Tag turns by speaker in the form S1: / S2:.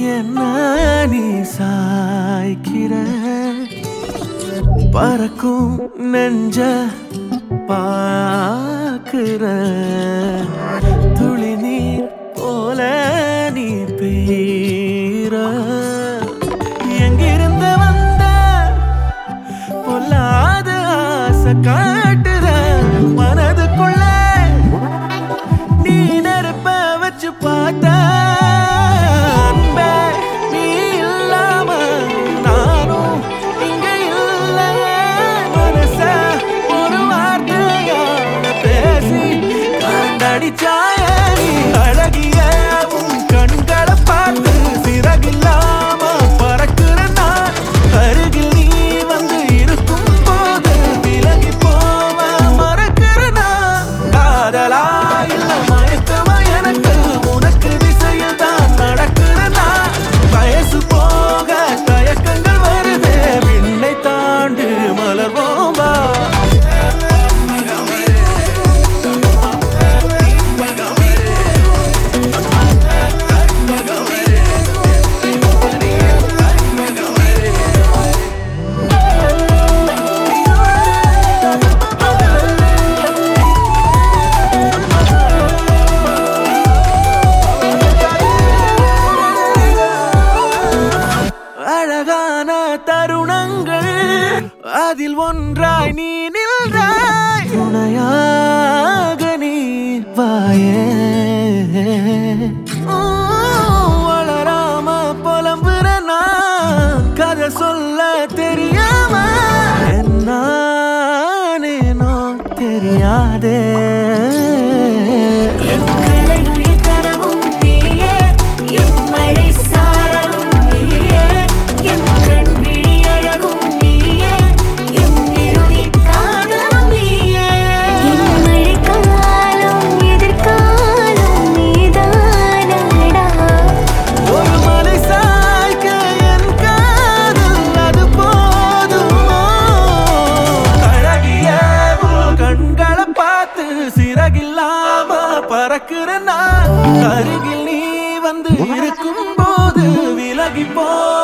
S1: என்ன நீ சாய்க்கிற பறக்கும் நெஞ்ச பாக்குற துளி நீர் போல நீ பெய்ற எங்கிருந்து வந்த பொல்லாத ஆசை காட்டுற மனதுக்குள்ள நீ நெருப்ப வச்சு பார்த்த அன்பே, நீ இல்லாம நானும் இங்க இல்ல. மனச ஒரு வார்த்தையால பேசி காண்டடிச்சாய நீ அழகிய உன் கண்களை பார்த்து சிறகில்லாம பறக்கிற நான் அருகில் நீ வந்து இருக்கும் போது விலகி போவ மறக்கிற நான் காதலா இல்ல மயக்கமா எனக்கு உனக்கு திசையில் தான் நடக்கிற நான் வயசு போக தயக்கங்கள் வருதே விண்ணை தாண்டி மலர்வோம் வா அழகான தருணங்கள் அதில் ஒன்றாய் நீ நின்றாய் துணையாக நீ வாயே ஊ, வளராம புலம்புற நான் கதை சொல்ல தெரியாம என்னானேனோ தெரியாதே
S2: கலைமொழி தரவும் நீயே என் மழை சாரலும் நீயே என் கண் விழி அழகும் நீயே என் இறுதி காதலும் நீயே என் மழைக்காலம் எதிர்காலம் நீதானடா
S1: ஒரு மலை சாய்க்க என் காதல் அது போதுமோ அழகிய உன் கண்களை பார்த்து சிறகில்லாம பறக்கிற நான் அருகில் நீ வந்து இருக்கும் போது விலகி போ